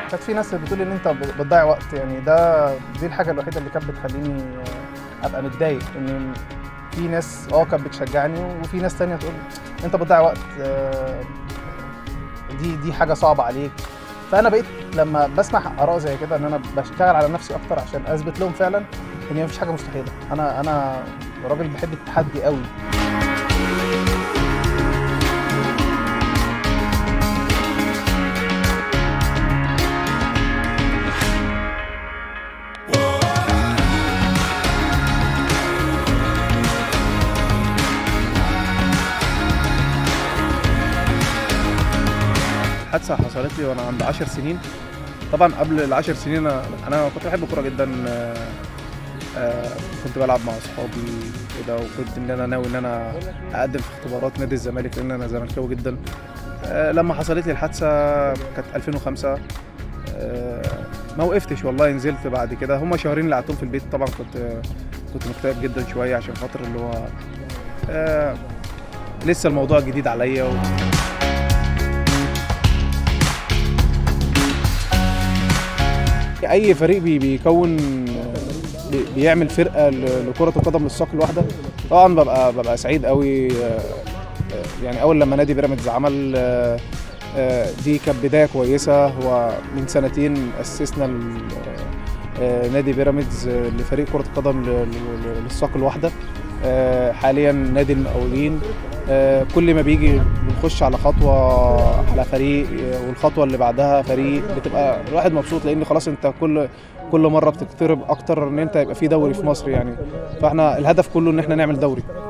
كانت في ناس بتقول ان انت بتضيع وقت يعني ده دي الحاجه الوحيده اللي كانت بتخليني آه، ابقى متضايق ان في ناس اه كانت بتشجعني وفي ناس تانية تقول انت بتضيع وقت آه، دي دي حاجه صعبه عليك فانا بقيت لما بسمع اراء زي كده ان انا بشتغل على نفسي اكتر عشان اثبت لهم فعلا ان مفيش حاجه مستحيله انا انا راجل بحب التحدي قوي حادثه حصلت لي وانا عند 10 سنين طبعا قبل ال 10 سنين انا انا كنت بحب الكوره جدا آه، آه، كنت بلعب مع اصحابي كده وكنت ان انا ناوي ان انا اقدم في اختبارات نادي الزمالك لان انا زملكاوي جدا آه، لما حصلت لي الحادثه كانت 2005 آه، ما وقفتش والله نزلت بعد كده هما شهرين اللي قعدتهم في البيت طبعا كنت كنت مكتئب جدا شويه عشان خاطر اللي هو آه، لسه الموضوع جديد عليا و... اي فريق بي- بيكون بي- بيعمل فرقه ل- لكره القدم للساق الواحده طبعا ببقى ببقى سعيد قوي آه، آه، يعني اول لما نادي بيراميدز عمل آه، آه، دي كانت بدايه كويسه هو من سنتين اسسنا ال- آه، نادي بيراميدز آه، لفريق كره القدم ل- ل- للساق الواحده آه، حاليا نادي المقاولين آه، كل ما بيجي بنخش على خطوه على فريق آه، والخطوه اللي بعدها فريق بتبقى الواحد مبسوط لان خلاص انت كل كل مره بتقترب اكتر ان انت يبقى في دوري في مصر يعني فاحنا الهدف كله ان احنا نعمل دوري